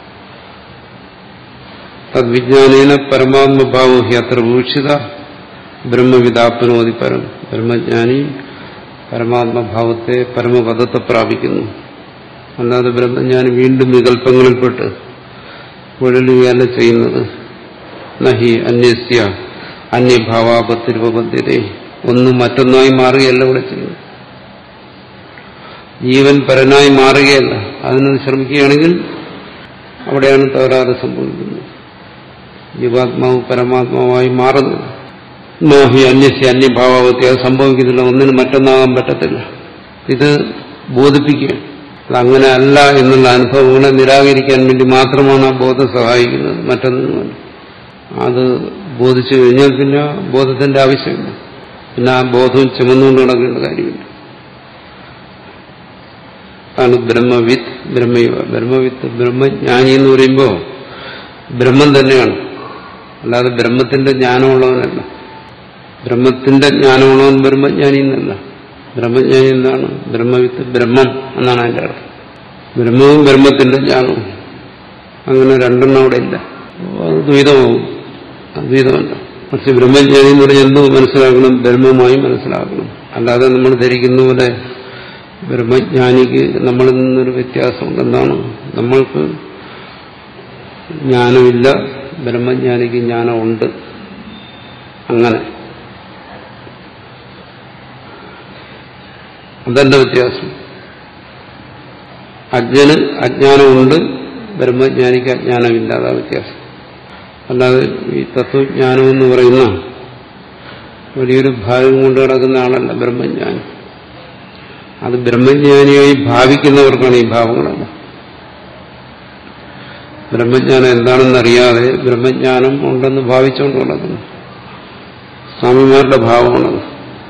തദ്വിജ്ഞാനേന പരമാത്മഭാവോ ഹി അത്ര വീക്ഷിത ബ്രഹ്മവിതാപ്നോതി പരം ബ്രഹ്മജ്ഞാനി പരമാത്മഭാവത്തെ പരമപദത്തെ പ്രാപിക്കുന്നു അല്ലാതെ ബ്രഹ്മജ്ഞാനി വീണ്ടും വികല്പങ്ങളിൽപ്പെട്ട് ഉഴലുകയല്ല ചെയ്യുന്നത് നഹി അന്യസ്യ അന്യഭാവാപത്തിരുപബദ്ധ്യത ഒന്ന് മറ്റൊന്നായി മാറുകയല്ല ഇവിടെ ചെയ്യുന്നത് ജീവൻ പരനായി മാറുകയല്ല അതിനത് ശ്രമിക്കുകയാണെങ്കിൽ അവിടെയാണ് തകരാറ് സംഭവിക്കുന്നത് ജീവാത്മാവ് പരമാത്മാവായി മാറുന്നത് നോഹി അന്യസ്യ അന്യഭാവാവത്തി അത് സംഭവിക്കുന്നില്ല ഒന്നിന് മറ്റൊന്നാകാൻ പറ്റത്തില്ല ഇത് ബോധിപ്പിക്കുകയാണ് അതങ്ങനെ അല്ല എന്നുള്ള അനുഭവങ്ങളെ നിരാകരിക്കാൻ വേണ്ടി മാത്രമാണ് ആ ബോധം സഹായിക്കുന്നത് മറ്റൊന്നിനുമല്ല അത് ബോധിച്ചു കഴിഞ്ഞാൽ പിന്നെ ബോധത്തിന്റെ ആവശ്യമില്ല പിന്നെ ആ ബോധവും ചുമന്നുകൊണ്ട് നടക്കേണ്ട കാര്യമില്ല ആണ് ബ്രഹ്മവിത്ത് ബ്രഹ്മയുവ ബ്രഹ്മവിത്ത് ബ്രഹ്മജ്ഞാനി എന്ന് പറയുമ്പോൾ ബ്രഹ്മം തന്നെയാണ് അല്ലാതെ ബ്രഹ്മത്തിന്റെ ജ്ഞാനമുള്ളവനല്ല ബ്രഹ്മത്തിന്റെ ജ്ഞാനമുള്ളവൻ ബ്രഹ്മജ്ഞാനി എന്നല്ല ബ്രഹ്മജ്ഞാനി എന്താണ് ബ്രഹ്മവിത്ത് ബ്രഹ്മം എന്നാണ് അതിന്റെ അർത്ഥം ബ്രഹ്മവും ബ്രഹ്മത്തിന്റെ ജ്ഞാനവും അങ്ങനെ രണ്ടെണ്ണം അവിടെ ഇല്ല അത് ദ്വൈതമാവും അദ്വൈതമല്ല പക്ഷെ ബ്രഹ്മജ്ഞാനി എന്ന് പറഞ്ഞാൽ എന്ത് മനസ്സിലാക്കണം ബ്രഹ്മമായി മനസ്സിലാക്കണം അല്ലാതെ നമ്മൾ ധരിക്കുന്ന പോലെ ബ്രഹ്മജ്ഞാനിക്ക് നമ്മളിൽ നിന്നൊരു വ്യത്യാസമുണ്ട് എന്താണ് നമ്മൾക്ക് ജ്ഞാനമില്ല ബ്രഹ്മജ്ഞാനിക്ക് ജ്ഞാനമുണ്ട് അങ്ങനെ അതല്ല വ്യത്യാസം അജ്ഞന് അജ്ഞാനമുണ്ട് ബ്രഹ്മജ്ഞാനിക്ക് അജ്ഞാനമില്ല അതാ വ്യത്യാസം അല്ലാതെ ഈ തത്വജ്ഞാനം എന്ന് പറയുന്ന വലിയൊരു ഭാഗം കൊണ്ട് കിടക്കുന്ന ആളല്ല ബ്രഹ്മജ്ഞാനി അത് ബ്രഹ്മജ്ഞാനിയായി ഭാവിക്കുന്നവർക്കാണ് ഈ ഭാവങ്ങളല്ല ബ്രഹ്മജ്ഞാനം എന്താണെന്നറിയാതെ ബ്രഹ്മജ്ഞാനം ഉണ്ടെന്ന് ഭാവിച്ചുകൊണ്ട് നടക്കുന്നു സ്വാമിമാരുടെ ഭാവമാണത്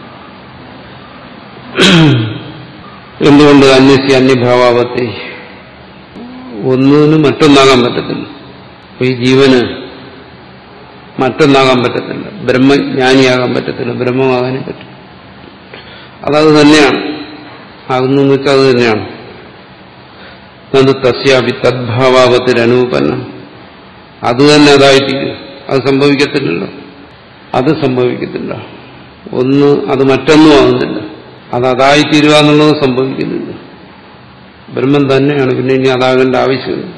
എന്തുകൊണ്ട് അന്യസ്യ അന്യഭാവാവത്തെ ഒന്നിന് മറ്റൊന്നാകാൻ പറ്റത്തില്ല അപ്പൊ ഈ ജീവന് മറ്റൊന്നാകാൻ പറ്റത്തില്ല ബ്രഹ്മജ്ഞാനിയാകാൻ പറ്റത്തില്ല ബ്രഹ്മമാകാനേ പറ്റും അതത് തന്നെയാണ് ആകുന്നു എന്ന് വെച്ചാൽ അത് തന്നെയാണ് അത് തസ്യാപി തദ്ഭാവാപത്തിൽ അനുപന്നം അത് തന്നെ അതായിത്തീരും അത് സംഭവിക്കത്തില്ലല്ലോ അത് സംഭവിക്കത്തില്ല ഒന്ന് അത് മറ്റൊന്നും ആകുന്നില്ല അത് അതായിത്തീരുക എന്നുള്ളത് സംഭവിക്കുന്നില്ല ബ്രഹ്മം തന്നെയാണ് പിന്നെ ഇനി അതാകേണ്ട ആവശ്യമില്ല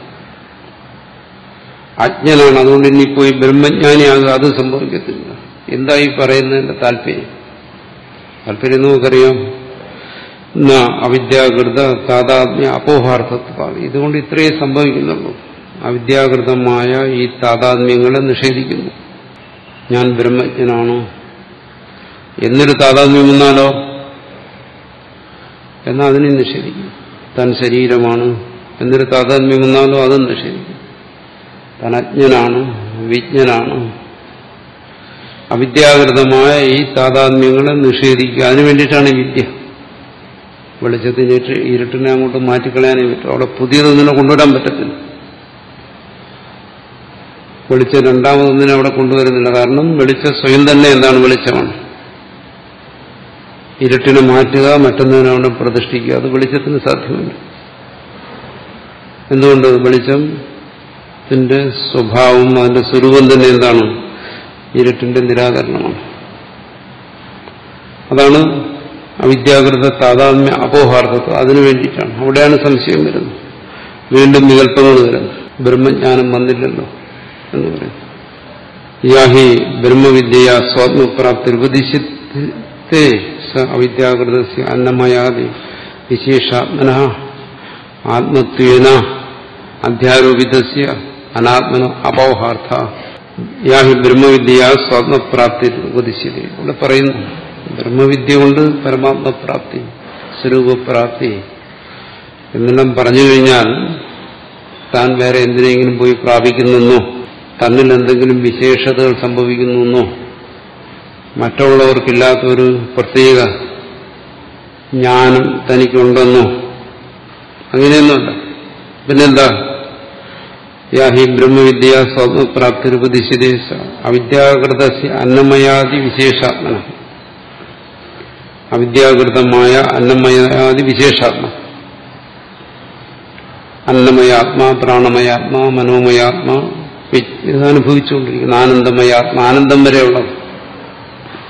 അജ്ഞനാണ് അതുകൊണ്ട് ഇനി പോയി ബ്രഹ്മജ്ഞാനിയാകുക അത് സംഭവിക്കത്തില്ല എന്തായി പറയുന്നതിന്റെ താല്പര്യം താല്പര്യം നമുക്കറിയാം അവിദ്യാകൃത താതാത്മ്യ അപോഹാർത്ഥത്വ ഇതുകൊണ്ട് ഇത്രയേ സംഭവിക്കുന്നുള്ളൂ അവിദ്യാകൃതമായ ഈ താതാത്മ്യങ്ങളെ നിഷേധിക്കുന്നു ഞാൻ ബ്രഹ്മജ്ഞനാണ് എന്നൊരു താതാത്മ്യം വന്നാലോ എന്നാൽ അതിനെ നിഷേധിക്കും താൻ ശരീരമാണ് എന്നൊരു താതാത്മ്യം വന്നാലോ അതും നിഷേധിക്കും താൻ അജ്ഞനാണ് വിജ്ഞനാണ് അവിദ്യാകൃതമായ ഈ താതാത്മ്യങ്ങളെ നിഷേധിക്കുക അതിനു വേണ്ടിയിട്ടാണ് വിദ്യ വെളിച്ചത്തിന് ഇരുട്ടിനെ അങ്ങോട്ട് മാറ്റിക്കളയാനേ പറ്റും അവിടെ പുതിയതൊന്നിനെ കൊണ്ടുവരാൻ പറ്റത്തില്ല വെളിച്ചം രണ്ടാമതൊന്നിനെ അവിടെ കൊണ്ടുവരുന്നില്ല കാരണം വെളിച്ചം സ്വയം തന്നെ എന്താണ് വെളിച്ചമാണ് ഇരുട്ടിനെ മാറ്റുക മറ്റൊന്നിനെ അവിടെ പ്രതിഷ്ഠിക്കുക അത് വെളിച്ചത്തിന് സാധ്യമല്ല എന്തുകൊണ്ട് വെളിച്ചത്തിന്റെ സ്വഭാവം അതിന്റെ സ്വരൂപം തന്നെ എന്താണ് ഇരുട്ടിന്റെ നിരാകരണമാണ് അതാണ് അവിദ്യാകൃത താതാത്മ്യ അപോഹാർത്ഥത്വം അതിനു വേണ്ടിയിട്ടാണ് അവിടെയാണ് സംശയം വരുന്നത് വീണ്ടും വികല്പങ്ങൾ വരുന്നത് ബ്രഹ്മജ്ഞാനം വന്നില്ലല്ലോ എന്ന് പറയും യാഹി ബ്രഹ്മവിദ്യ സ്വാത്മപ്രാപ്തി ഉപദിശത്തെ സ അവിദ്യാകൃത അന്നമയാതി വിശേഷാത്മന ആത്മത്വേന അധ്യാരോപിതസ്യ അനാത്മന അപൗഹാർത്ഥ യാഹി ബ്രഹ്മവിദ്യ സ്വാത്മപ്രാപ്തി ഉപദിശ്യത ഇവിടെ പറയുന്നു ബ്രഹ്മവിദ്യ കൊണ്ട് പരമാത്മപ്രാപ്തി സ്വരൂപപ്രാപ്തി എന്നെല്ലാം പറഞ്ഞു കഴിഞ്ഞാൽ താൻ വേറെ എന്തിനെങ്കിലും പോയി പ്രാപിക്കുന്നെന്നോ തന്നിൽ എന്തെങ്കിലും വിശേഷതകൾ സംഭവിക്കുന്നെന്നോ മറ്റുള്ളവർക്കില്ലാത്ത ഒരു പ്രത്യേക ജ്ഞാനം തനിക്കുണ്ടെന്നോ അങ്ങനെയൊന്നുമല്ല പിന്നെന്താ യാഹി ബ്രഹ്മവിദ്യ സ്വപ്നപ്രാപ്തിരുപദിശിദേശ അവിദ്യാകൃത അന്നമയാദി വിശേഷാത്മന അവിദ്യാകൃതമായ അന്നമയാദി വിശേഷാത്മ അന്നമയാത്മാ പ്രാണമയാത്മാ മനോമയാത്മാ ഇത് അനുഭവിച്ചുകൊണ്ടിരിക്കുന്നു ആനന്ദമയാത്മ ആനന്ദം വരെയുള്ളത്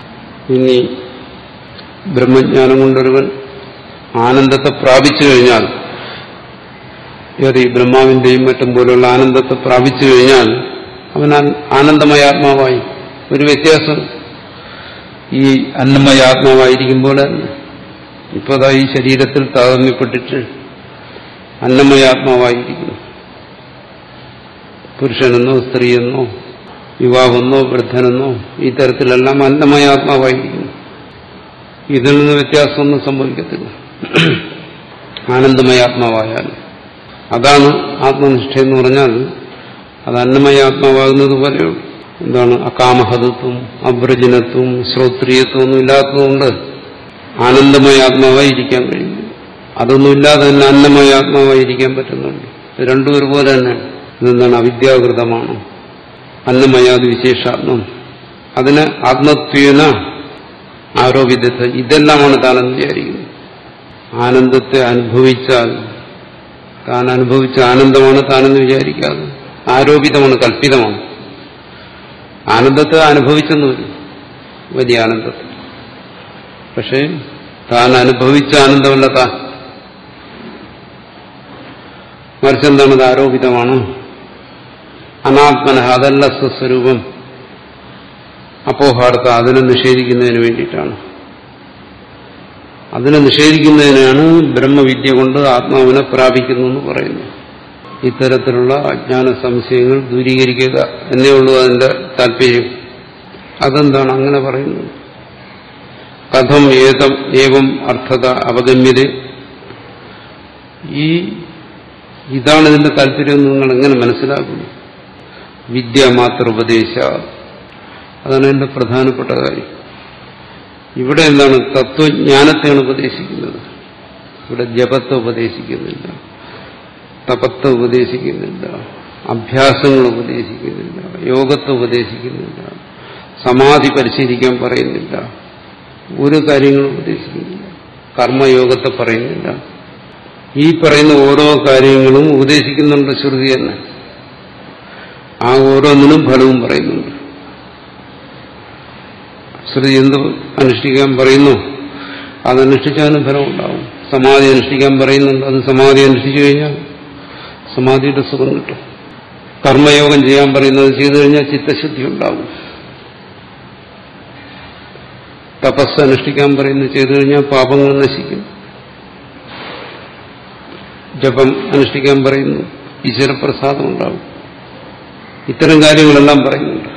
ഇനി ബ്രഹ്മജ്ഞാനം കൊണ്ടൊരുവൻ ആനന്ദത്തെ പ്രാപിച്ചു കഴിഞ്ഞാൽ ഏത് ഈ ബ്രഹ്മാവിന്റെയും മറ്റും പോലുള്ള ആനന്ദത്തെ പ്രാപിച്ചു കഴിഞ്ഞാൽ അവൻ ആനന്ദമയ ആത്മാവായി ഒരു വ്യത്യാസം ഈ അന്നമയ ആത്മാവായിരിക്കുമ്പോൾ ഇപ്പോൾ അതാ ഈ ശരീരത്തിൽ താതമ്യപ്പെട്ടിട്ട് അന്നമയ ആത്മാവായിരിക്കുന്നു പുരുഷനെന്നോ സ്ത്രീയെന്നോ യുവാവെന്നോ വൃദ്ധനെന്നോ ഈ തരത്തിലെല്ലാം അന്നമയ ആത്മാവായിരിക്കുന്നു ഇതിൽ നിന്ന് വ്യത്യാസമൊന്നും സംഭവിക്കത്തില്ല ആനന്ദമയ ആത്മാവായാൽ അതാണ് ആത്മനിഷ്ഠ എന്ന് പറഞ്ഞാൽ അത് അന്നമയ ആത്മാവാകുന്നത് പോലെയുള്ളൂ എന്താണ് അകാമഹതത്വം അബ്രജനത്വം ശ്രോത്രിയത്വം ഒന്നും ഇല്ലാത്തതുകൊണ്ട് ആനന്ദമയ ആത്മാവായി ഇരിക്കാൻ കഴിയും അതൊന്നും ഇല്ലാതെ തന്നെ അന്നമയ ആത്മാവായി ഇരിക്കാൻ പറ്റുന്നുണ്ട് ഇത് രണ്ടും ഒരുപോലെ തന്നെയാണ് ഇതെന്താണ് അവിദ്യാകൃതമാണ് അന്നമയാതി വിശേഷാത്മം അതിന് ആത്മത്വേന ആരോപിതത്തെ ഇതെല്ലാമാണ് താനെന്ന് വിചാരിക്കുന്നത് ആനന്ദത്തെ അനുഭവിച്ചാൽ താൻ അനുഭവിച്ച ആനന്ദമാണ് താനെന്ന് വിചാരിക്കാതെ ആരോപിതമാണ് കല്പിതമാണ് ആനന്ദത്തെ അനുഭവിച്ചെന്ന് വരും വലിയ ആനന്ദത്തെ പക്ഷേ താൻ അനുഭവിച്ച ആനന്ദമല്ല താൻ മറിച്ചെന്താണ് അത് ആരോപിതമാണ് അനാത്മന അതല്ല സ്വസ്വരൂപം അപ്പോഹാർത്ഥ അതിനെ നിഷേധിക്കുന്നതിന് വേണ്ടിയിട്ടാണ് അതിനെ നിഷേധിക്കുന്നതിനാണ് ബ്രഹ്മവിദ്യ കൊണ്ട് ആത്മാവിനെ പ്രാപിക്കുന്നു എന്ന് പറയുന്നു ഇത്തരത്തിലുള്ള അജ്ഞാന സംശയങ്ങൾ ദൂരീകരിക്കുക എന്നേ ഉള്ളൂ അതിന്റെ താല്പര്യം അതെന്താണ് അങ്ങനെ പറയുന്നത് കഥം ഏതം ഏവം അർത്ഥത അവഗമ്യത ഈ ഇതാണ് ഇതിന്റെ താല്പര്യം നിങ്ങൾ എങ്ങനെ മനസ്സിലാക്കുന്നു വിദ്യ മാത്ര ഉപദേശ അതാണ് എന്റെ പ്രധാനപ്പെട്ട കാര്യം ഇവിടെ എന്താണ് തത്വജ്ഞാനത്തെയാണ് ഉപദേശിക്കുന്നത് ഇവിടെ ജപത്തെ ഉപദേശിക്കുന്നില്ല തപത്തെ ഉപദേശിക്കുന്നില്ല അഭ്യാസങ്ങൾ ഉപദേശിക്കുന്നില്ല യോഗത്തെ ഉപദേശിക്കുന്നില്ല സമാധി പരിശീലിക്കാൻ പറയുന്നില്ല ഒരു കാര്യങ്ങളും ഉപദേശിക്കുന്നില്ല കർമ്മയോഗത്തെ പറയുന്നില്ല ഈ പറയുന്ന ഓരോ കാര്യങ്ങളും ഉപദേശിക്കുന്നുണ്ട് ശ്രുതി തന്നെ ആ ഓരോന്നിനും ഫലവും പറയുന്നുണ്ട് ശ്രുതി എന്ത് അനുഷ്ഠിക്കാൻ പറയുന്നു അതനുഷ്ഠിച്ചാലും ഫലം ഉണ്ടാവും സമാധി അനുഷ്ഠിക്കാൻ പറയുന്നുണ്ട് അത് സമാധി അനുഷ്ഠിച്ചു കഴിഞ്ഞാൽ സമാധിയുടെ സുഖം കിട്ടും കർമ്മയോഗം ചെയ്യാൻ പറയുന്നത് ചെയ്തു കഴിഞ്ഞാൽ ചിത്തശുദ്ധി ഉണ്ടാവും തപസ് അനുഷ്ഠിക്കാൻ പറയുന്നത് ചെയ്തു കഴിഞ്ഞാൽ പാപങ്ങൾ നശിക്കും ജപം അനുഷ്ഠിക്കാൻ പറയുന്നു ഈശ്വരപ്രസാദം ഉണ്ടാവും ഇത്തരം കാര്യങ്ങളെല്ലാം പറയുന്നുണ്ട്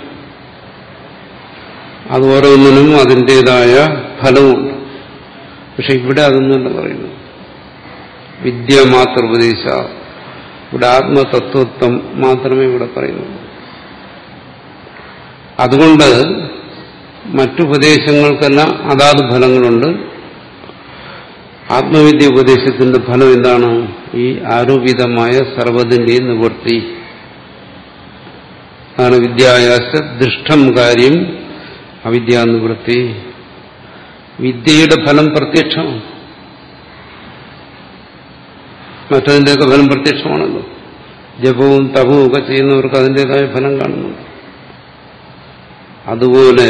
അത് ഓരോന്നിനും അതിൻ്റെതായ ഫലമുണ്ട് പക്ഷെ ഇവിടെ അതൊന്നുമല്ല പറയുന്നു വിദ്യ മാത്ര ഉപദേശ ഇവിടെ ആത്മതത്വത്വം മാത്രമേ ഇവിടെ പറയുന്നുള്ളൂ അതുകൊണ്ട് മറ്റുപദേശങ്ങൾക്കെല്ലാം അതാത് ഫലങ്ങളുണ്ട് ആത്മവിദ്യ ഉപദേശത്തിന്റെ ഫലം എന്താണ് ഈ ആരോപിതമായ സർവ്വതിന്റെയും നിവൃത്തി അതാണ് വിദ്യായാസ ദുഷ്ടം കാര്യം അവിദ്യാനിവൃത്തി വിദ്യയുടെ ഫലം പ്രത്യക്ഷമാണ് മറ്റതിൻ്റെയൊക്കെ ഫലം പ്രത്യക്ഷമാണല്ലോ ജപവും തപവും ഒക്കെ ചെയ്യുന്നവർക്ക് അതിൻ്റെതായ ഫലം കാണുന്നുണ്ട് അതുപോലെ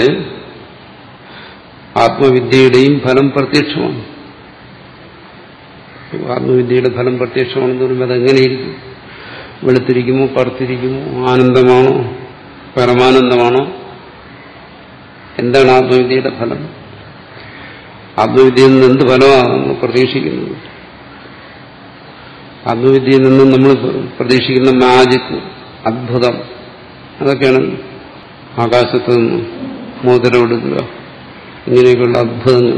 ആത്മവിദ്യയുടെയും ഫലം പ്രത്യക്ഷമാണ് ആത്മവിദ്യയുടെ ഫലം പ്രത്യക്ഷമാണെന്ന് പറയുമ്പോൾ അതെങ്ങനെയിരിക്കും വെളുത്തിരിക്കുമോ കറുത്തിരിക്കുമോ ആനന്ദമാണോ പരമാനന്ദമാണോ എന്താണ് ആത്മവിദ്യയുടെ ഫലം ആത്മവിദ്യയിൽ നിന്ന് എന്ത് ഫലമാണ് നമ്മൾ പ്രതീക്ഷിക്കുന്നത് ആത്മവിദ്യയിൽ നിന്നും നമ്മൾ പ്രതീക്ഷിക്കുന്ന മാജിക് അത്ഭുതം അതൊക്കെയാണ് ആകാശത്ത് നിന്ന് മോതിരമെടുക്കുക ഇങ്ങനെയൊക്കെയുള്ള അത്ഭുതങ്ങൾ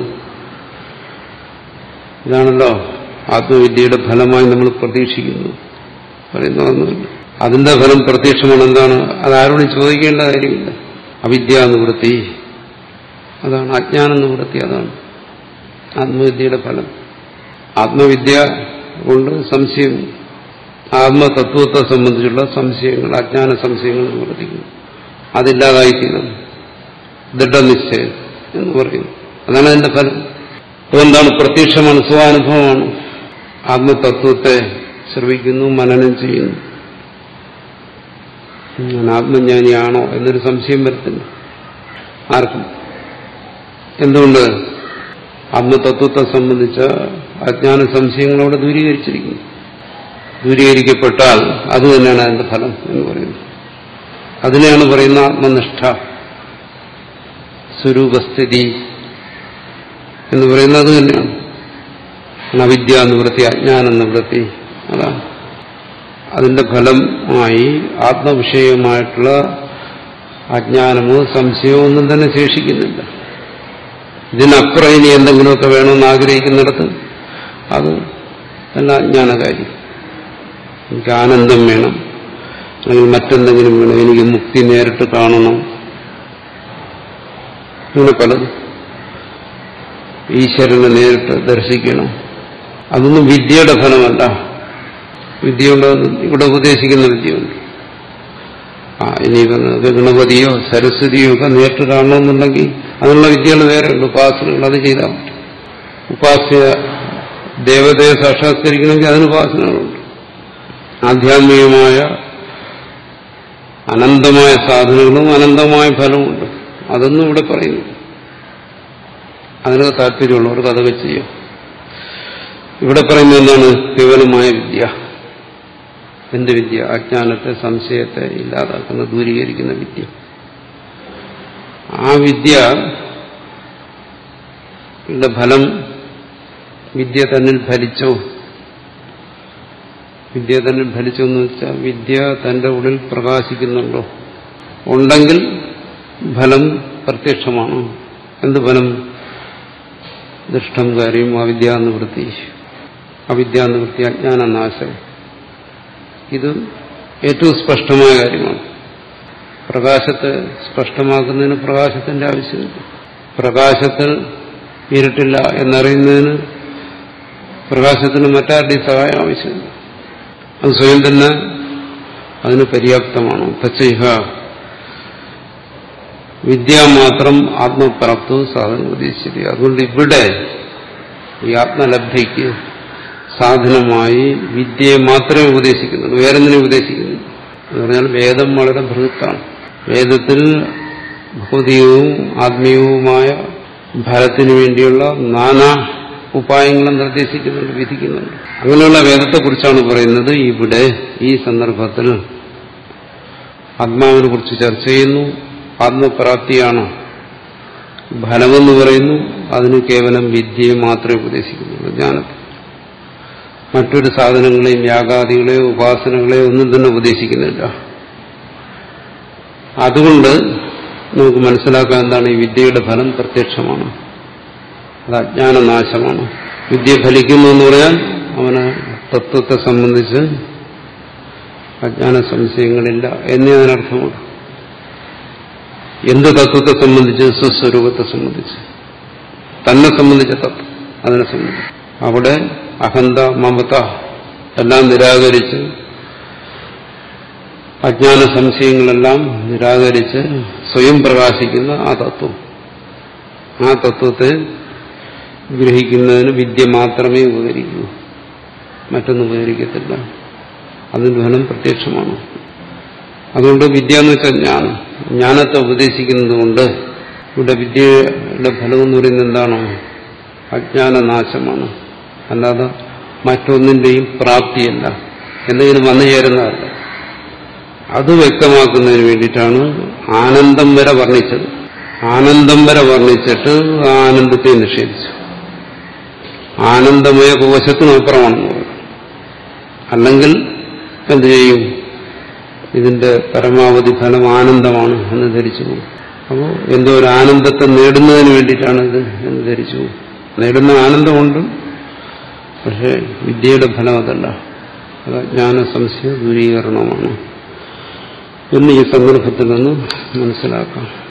ഇതാണല്ലോ ആത്മവിദ്യയുടെ ഫലമായി നമ്മൾ പ്രതീക്ഷിക്കുന്നു പറയുന്നതൊന്നുമില്ല അതിന്റെ ഫലം പ്രത്യക്ഷമാണ് എന്താണ് അതാരോടും ചോദിക്കേണ്ട കാര്യമില്ല അവിദ്യ നിവൃത്തി അതാണ് അജ്ഞാനം നിവൃത്തി അതാണ് ആത്മവിദ്യയുടെ ഫലം ആത്മവിദ്യ കൊണ്ട് സംശയം ആത്മതത്വത്തെ സംബന്ധിച്ചുള്ള സംശയങ്ങൾ അജ്ഞാന സംശയങ്ങൾ നിവർത്തിക്കുന്നു അതില്ലാതായിത്തീരുന്നു ദൃഢനിശ്ചയം എന്ന് പറയുന്നു അതാണ് അതിന്റെ ഫലം അതുകൊണ്ടാണ് പ്രത്യക്ഷമാണ് സ്വാനുഭവമാണ് ആത്മതത്വത്തെ ശ്രവിക്കുന്നു മനനം ചെയ്യുന്നു ഞാൻ ആത്മജ്ഞാനിയാണോ എന്നൊരു സംശയം വരത്തില്ല ആർക്കും എന്തുകൊണ്ട് ആത്മതത്വത്തെ സംബന്ധിച്ച അജ്ഞാന സംശയങ്ങളോടെ ദൂരീകരിച്ചിരിക്കുന്നു ദൂരീകരിക്കപ്പെട്ടാൽ അത് തന്നെയാണ് അതിന്റെ ഫലം എന്ന് പറയുന്നത് അതിനെയാണ് പറയുന്ന ആത്മനിഷ്ഠ സ്വരൂപസ്ഥിതി എന്ന് പറയുന്നത് അത് തന്നെയാണ് അവിദ്യ നിവൃത്തി അജ്ഞാന നിവൃത്തി അതാണ് അതിന്റെ ഫലമായി ആത്മവിഷയമായിട്ടുള്ള അജ്ഞാനമോ സംശയമോ ഒന്നും തന്നെ ശേഷിക്കുന്നില്ല ഇതിനപ്പുറം ഇനി എന്തെങ്കിലുമൊക്കെ വേണമെന്ന് ആഗ്രഹിക്കുന്നിടത്ത് അത് എല്ലാം അജ്ഞാനകാര്യം എനിക്ക് ആനന്ദം വേണം അല്ലെങ്കിൽ മറ്റെന്തെങ്കിലും വേണം എനിക്ക് മുക്തി നേരിട്ട് കാണണം ഇങ്ങനെ പലതും ഈശ്വരനെ നേരിട്ട് ദർശിക്കണം അതൊന്നും വിദ്യയുടെ ഫലമല്ല വിദ്യയുണ്ട് ഇവിടെ ഉപദേശിക്കുന്ന വിദ്യയുണ്ട് ആ ഇനി ഗണപതിയോ സരസ്വതിയോ ഒക്കെ നേരിട്ട് കാണണമെന്നുണ്ടെങ്കിൽ അതിനുള്ള വിദ്യകൾ വേറെ ഉണ്ട് ഉപാസനകൾ അത് ചെയ്താൽ മതി ഉപാസ്യ ദേവതയെ സാക്ഷാത്കരിക്കണമെങ്കിൽ അതിന് ഉപാസനകളുണ്ട് ആധ്യാത്മികമായ അനന്തമായ സാധനങ്ങളും അനന്തമായ ഫലമുണ്ട് അതൊന്നും ഇവിടെ പറയുന്നു അതിനൊക്കെ താല്പര്യമുള്ളവർക്ക് അതൊക്കെ ചെയ്യാം ഇവിടെ പറയുന്നത് എന്താണ് കേവലമായ വിദ്യ എന്ത് വിദ്യ അജ്ഞാനത്തെ സംശയത്തെ ഇല്ലാതാക്കുന്ന ദൂരീകരിക്കുന്ന വിദ്യ ആ വിദ്യ ഫലം വിദ്യ തന്നിൽ ഫലിച്ചോ വിദ്യ തന്നിൽ ഫലിച്ചോ എന്ന് വെച്ചാൽ വിദ്യ തന്റെ ഉള്ളിൽ പ്രകാശിക്കുന്നുണ്ടോ ഉണ്ടെങ്കിൽ ഫലം പ്രത്യക്ഷമാണ് എന്ത് ഫലം ദുഷ്ടം കാര്യം അവിദ്യാനിവൃത്തി അവിദ്യാനിവൃത്തി അജ്ഞാനനാശം ഇത് ഏറ്റവും സ്പഷ്ടമായ കാര്യമാണ് പ്രകാശത്തെ സ്പഷ്ടമാക്കുന്നതിന് പ്രകാശത്തിന്റെ ആവശ്യമില്ല പ്രകാശത്തിൽ ഇരുട്ടില്ല എന്നറിയുന്നതിന് പ്രകാശത്തിന് മറ്റാരുടെയും സഹായം ആവശ്യമില്ല അത് സ്വയം തന്നെ അതിന് പര്യാപ്തമാണ് തച്ചൈഹ വിദ്യ മാത്രം ആത്മപ്രാപ്തവും സാധനം ഉദ്ദേശിച്ചത് അതുകൊണ്ട് ഇവിടെ ഈ ആത്മലബ്ധിക്ക് സാധനമായി വിദ്യയെ മാത്രമേ ഉപദേശിക്കുന്നുള്ളൂ വേറെന്തിനെ ഉപദേശിക്കുന്നു എന്ന് പറഞ്ഞാൽ വേദം വളരെ ബൃഹത്താണ് വേദത്തിൽ ഭൗതികവും ആത്മീയവുമായ ഫലത്തിനു വേണ്ടിയുള്ള നാനാ ഉപായങ്ങളും നിർദ്ദേശിക്കുന്നുണ്ട് വിധിക്കുന്നുണ്ട് അങ്ങനെയുള്ള വേദത്തെക്കുറിച്ചാണ് പറയുന്നത് ഇവിടെ ഈ സന്ദർഭത്തിൽ ആത്മാവിനെ കുറിച്ച് ചർച്ച ചെയ്യുന്നു ആത്മപ്രാപ്തിയാണ് ഫലമെന്ന് പറയുന്നു അതിന് കേവലം വിദ്യയെ മാത്രമേ ഉപദേശിക്കുന്നുള്ളൂ ജ്ഞാനത്തെ മറ്റൊരു സാധനങ്ങളെയും യാഗാദികളെയോ ഉപാസനകളെയോ ഒന്നും തന്നെ ഉപദേശിക്കുന്നില്ല അതുകൊണ്ട് നമുക്ക് മനസ്സിലാക്കാൻ എന്താണ് ഈ വിദ്യയുടെ ഫലം പ്രത്യക്ഷമാണ് അത് അജ്ഞാനനാശമാണ് വിദ്യ ഫലിക്കുന്നു എന്ന് പറഞ്ഞാൽ അവന് തത്വത്തെ സംബന്ധിച്ച് അജ്ഞാന സംശയങ്ങളില്ല എന്നേ അതിനർത്ഥമുണ്ട് എന്ത് തത്വത്തെ സംബന്ധിച്ച് സ്വസ്വരൂപത്തെ സംബന്ധിച്ച് തന്നെ സംബന്ധിച്ച തത്വം അതിനെ സംബന്ധിച്ച് അവിടെ അഹന്ത മമത എല്ലാം നിരാകരിച്ച് അജ്ഞാന സംശയങ്ങളെല്ലാം നിരാകരിച്ച് സ്വയം പ്രകാശിക്കുന്ന ആ തത്വം ആ തത്വത്തെ ഗ്രഹിക്കുന്നതിന് വിദ്യ മാത്രമേ ഉപകരിക്കൂ മറ്റൊന്നും ഉപകരിക്കത്തില്ല അതിന്റെ ഫലം പ്രത്യക്ഷമാണ് അതുകൊണ്ട് വിദ്യ എന്ന് വെച്ചാൽ ജ്ഞാനം ജ്ഞാനത്തെ ഉപദേശിക്കുന്നത് കൊണ്ട് ഇവിടെ വിദ്യയുടെ ഫലം എന്ന് പറയുന്നത് എന്താണോ അജ്ഞാനനാശമാണ് അല്ലാതെ മറ്റൊന്നിന്റെയും പ്രാപ്തിയല്ല എന്തെങ്കിലും വന്നു ചേരുന്നതല്ല അത് വ്യക്തമാക്കുന്നതിന് വേണ്ടിയിട്ടാണ് ആനന്ദം വരെ വർണ്ണിച്ചത് ആനന്ദം വരെ വർണ്ണിച്ചിട്ട് ആ ആനന്ദത്തെ നിഷേധിച്ചു ആനന്ദമയ കോശത്തിനപ്പുറമാണെന്ന് പറയും അല്ലെങ്കിൽ എന്ത് ചെയ്യും ഇതിന്റെ പരമാവധി ഫലം ആനന്ദമാണ് എന്ന് ധരിച്ചു പോകും അപ്പോൾ എന്തോ ഒരു ആനന്ദത്തെ നേടുന്നതിന് വേണ്ടിയിട്ടാണ് ഇത് എന്ന് ധരിച്ചു പോകും നേടുന്ന ആനന്ദമുണ്ട് പക്ഷേ വിദ്യയുടെ ഫലം അതല്ല അത് ജ്ഞാന സംശയ ദൂരീകരണമാണ് എന്ന് ഈ സന്ദർഭത്തിൽ നിന്ന് മനസ്സിലാക്കാം